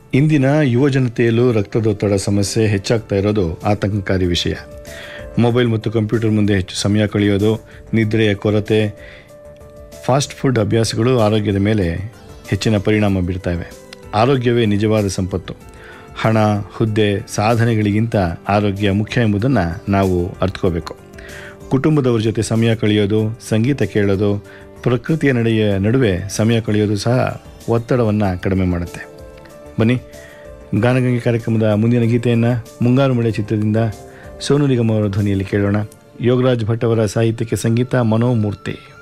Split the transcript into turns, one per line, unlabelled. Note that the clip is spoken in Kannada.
ಇಂದಿನ ಯುವಜನತೆಯಲ್ಲೂ ರಕ್ತದೊತ್ತಡ ಸಮಸ್ಯೆ ಹೆಚ್ಚಾಗ್ತಾ ಇರೋದು ಆತಂಕಕಾರಿ ವಿಷಯ ಮೊಬೈಲ್ ಮತ್ತು ಕಂಪ್ಯೂಟರ್ ಮುಂದೆ ಹೆಚ್ಚು ಸಮಯ ಕಳೆಯೋದು ನಿದ್ರೆಯ ಕೊರತೆ ಫಾಸ್ಟ್ ಫುಡ್ ಅಭ್ಯಾಸಗಳು ಆರೋಗ್ಯದ ಮೇಲೆ ಹೆಚ್ಚಿನ ಪರಿಣಾಮ ಬೀರ್ತಾವೆ ಆರೋಗ್ಯವೇ ನಿಜವಾದ ಸಂಪತ್ತು ಹಣ ಹುದ್ದೆ ಸಾಧನೆಗಳಿಗಿಂತ ಆರೋಗ್ಯ ಮುಖ್ಯ ಎಂಬುದನ್ನು ನಾವು ಅರ್ಥಕೋಬೇಕು ಕುಟುಂಬದವ್ರ ಜೊತೆ ಸಮಯ ಕಳೆಯೋದು ಸಂಗೀತ ಕೇಳೋದು ಪ್ರಕೃತಿಯ ನಡೆಯ ನಡುವೆ ಸಮಯ ಕಳೆಯೋದು ಸಹ ಒತ್ತಡವನ್ನು ಕಡಿಮೆ ಮಾಡುತ್ತೆ ಬನ್ನಿ ಗಾನಗಂಗೆ ಕಾರ್ಯಕ್ರಮದ ಮುಂದಿನ ಗೀತೆಯನ್ನು ಮುಂಗಾರು ಮಳೆ ಚಿತ್ರದಿಂದ ಸೋನು ನಿಗಮ್ ಅವರ ಧ್ವನಿಯಲ್ಲಿ ಕೇಳೋಣ ಯೋಗರಾಜ್ ಭಟ್ ಅವರ ಸಾಹಿತ್ಯಕ್ಕೆ ಸಂಗೀತ ಮನೋಮೂರ್ತಿ